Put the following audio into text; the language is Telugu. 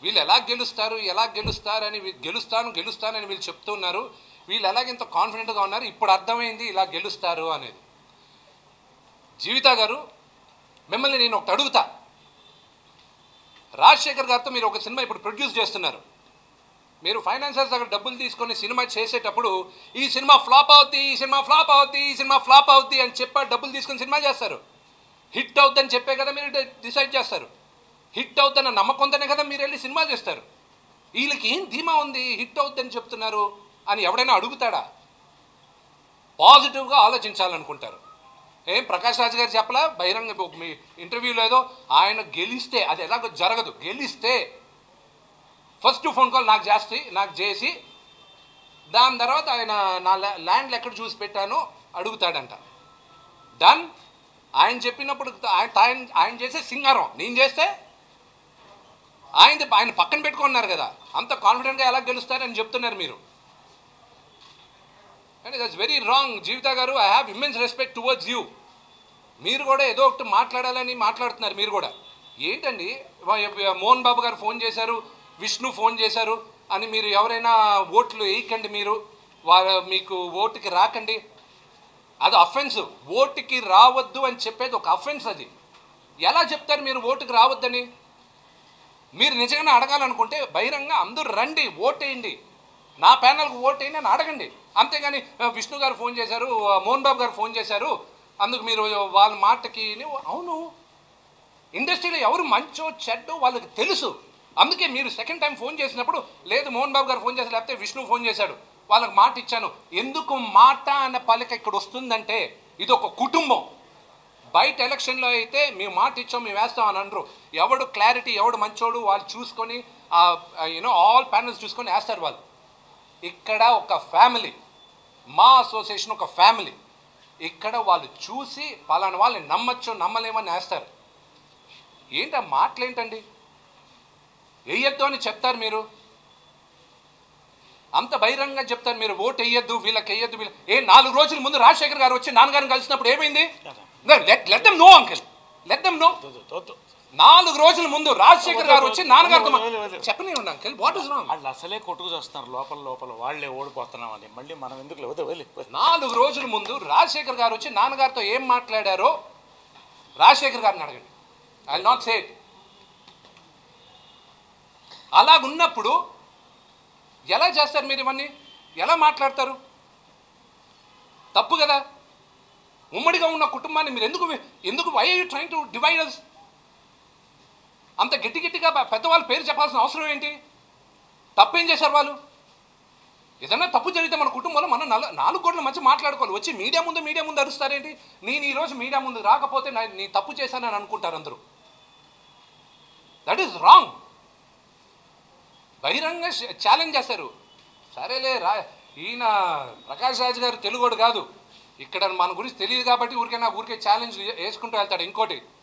వీళ్ళు ఎలా గెలుస్తారు ఎలా గెలుస్తారు అని వీ- గెలుస్తాను గెలుస్తానని వీళ్ళు చెప్తున్నారు వీళ్ళు ఎలాగెంత కాన్ఫిడెంట్గా ఉన్నారు ఇప్పుడు అర్థమైంది ఇలా గెలుస్తారు అనేది జీవిత గారు మిమ్మల్ని నేను ఒకటి అడుగుతా రాజశేఖర్ గారితో మీరు ఒక సినిమా ఇప్పుడు ప్రొడ్యూస్ చేస్తున్నారు మీరు ఫైనాన్సర్స్ దగ్గర డబ్బులు తీసుకొని సినిమా చేసేటప్పుడు ఈ సినిమా ఫ్లాప్ అవుద్ది ఈ సినిమా ఫ్లాప్ అవుద్ది ఈ సినిమా ఫ్లాప్ అవుద్ది అని చెప్పా డబ్బులు తీసుకొని సినిమా చేస్తారు హిట్ అవుద్దని చెప్పే కదా మీరు డిసైడ్ చేస్తారు హిట్ అవుద్దన్న నమ్మకంతోనే కదా మీరు వెళ్ళి సినిమా చేస్తారు వీళ్ళకి ఏం ధీమా ఉంది హిట్ అవుద్దని చెప్తున్నారు అని ఎవడైనా అడుగుతాడా పాజిటివ్గా ఆలోచించాలనుకుంటారు ఏం ప్రకాష్ రాజ్ గారు చెప్పలా బహిరంగ ఒక మీ ఇంటర్వ్యూలో ఏదో ఆయన గెలిస్తే అది ఎలాగో జరగదు గెలిస్తే ఫస్ట్ ఫోన్ కాల్ నాకు చేస్తే నాకు చేసి దాని తర్వాత ఆయన నా ల్యా- ల్యాండ్లు ఎక్కడ చూసి పెట్టానో అడుగుతాడంట డన్ ఆయన చెప్పినప్పుడు ఆయన ఆయన ఆయన చేసే సింగారం నేను చేస్తే ఆయన ఆయన పక్కన పెట్టుకున్నారు కదా అంత కాన్ఫిడెంట్గా ఎలా గెలుస్తారని చెప్తున్నారు మీరు and that's very wrong Jeevitha garu I have immense respect towards you మీరు కూడా ఏదో ఒకటి మాట్లాడాలని మాట్లాడుతున్నారు మీరు కూడా ఏంటండి వా- మోహన్ బాబు గారు ఫోన్ చేశారు విష్ణు ఫోన్ చేశారు అని మీరు ఎవరైనా ఓట్లు వేయకండి మీరు వారు మీకు ఓటుకి రాకండి అది అఫెన్స్ ఓటుకి రావద్దు అని చెప్పేది ఒక అఫెన్స్ అది ఎలా చెప్తారు మీరు ఓటుకి రావద్దని మీరు నిజంగానే అడగాలనుకుంటే బహిరంగ అందరూ రండి ఓటేయండి నా ప్యానల్కి ఓటేయండి అని అడగండి అంతేగాని ఆ, విష్ణు గారు ఫోన్ చేశారు ఆ, మోహన్ బాబు గారు ఫోన్ చేశారు అందుకు మీరు వాళ్ళ మాటకి ని- అవును ఇండస్ట్రీలో ఎవరు మంచో చెడ్డో వాళ్ళకి తెలుసు అందుకే మీరు సెకండ్ టైం ఫోన్ చేసినప్పుడు లేదు మోహన్ బాబు గారు ఫోన్ చేశారు లేకపోతే విష్ణు ఫోన్ చేశాడు వాళ్ళకి మాట ఇచ్చాను ఎందుకు మాట అన్న పలిక ఇక్కడ వస్తుందంటే ఇది ఒక కుటుంబం బయట ఎలక్షన్లో అయితే మేము మాట ఇచ్చాం మేము వేస్తాం అని అనరు ఎవడు క్లారిటీ ఎవడు మంచోడు వాళ్ళు చూసుకొని యూనో ఆల్ ప్యానల్స్ చూసుకొని వేస్తారు వాళ్ళు ఇక్కడ ఒక ఫ్యామిలీ మా అసోసియేషన్ ఒక ఫ్యామిలీ ఇక్కడ వాళ్ళు చూసి పలానా వాళ్ళని నమ్మచ్చు నమ్మలేమని వేస్తారు ఏంటి ఆ మాటలేంటండి వేయొద్దు అని చెప్తారు మీరు అంత బహిరంగంగా చెప్తారు మీరు ఓటు వేయొద్దు వీళ్ళకి వేయొద్దు వీళ్ళ ఏ నాలుగు రోజుల ముందు రాజశేఖర్ గారు వచ్చి నాన్నగారిని కలిసినప్పుడు ఏమైంది let them know uncle let them know నాలుగు రోజుల ముందు రాజశేఖర్ గారు వచ్చి నాన్నగారితో మా- చెప్పనే ఉండి అంకిల్ వాట్ ఇస్ రాంగ్ వాళ్ళు అసలే కొట్టుకు చేస్తున్నారు లోపల లోపల వాళ్ళే ఓడిపోతున్నామని మళ్ళీ మనం ఎందుకు వదిలే వదిలే నాలుగు రోజుల ముందు రాజశేఖర్ గారు వచ్చి నాన్నగారితో ఏం మాట్లాడారో రాజశేఖర్ గారిని అడగండి ఐ నాట్ సే అలాగున్నప్పుడు ఎలా చేస్తారు మీరు ఇవన్నీ ఎలా మాట్లాడతారు తప్పు కదా ఉమ్మడిగా ఉన్న కుటుంబాన్ని మీరు ఎందుకు ఎందుకు why you trying to divide us అంత గట్టి గట్టిగా పె- పెద్దవాళ్ళ పేరు చెప్పాల్సిన అవసరం ఏంటి తప్పేం చేశారు వాళ్ళు ఏదైనా తప్పు జరిగితే మన కుటుంబంలో మనం నల నాలుగు గోడల మధ్య మాట్లాడుకోవాలి వచ్చి మీడియా ముందు మీడియా ముందు అరుస్తారేంటి నేను ఈరోజు మీడియా ముందు రాకపోతే నా నీ తప్పు చేశానని అనుకుంటారు అందరూ దట్ ఈస్ రాంగ్ బహిరంగ ఛాలెంజ్ చేస్తారు సరేలే రా ఈయన ప్రకాష్ రాజ్ గారు తెలుగోడు కాదు ఇక్కడ మన గురించి తెలియదు కాబట్టి ఊరికే నా ఊరికే ఛాలెంజ్ వేసుకుంటూ వెళ్తాడు ఇంకోటి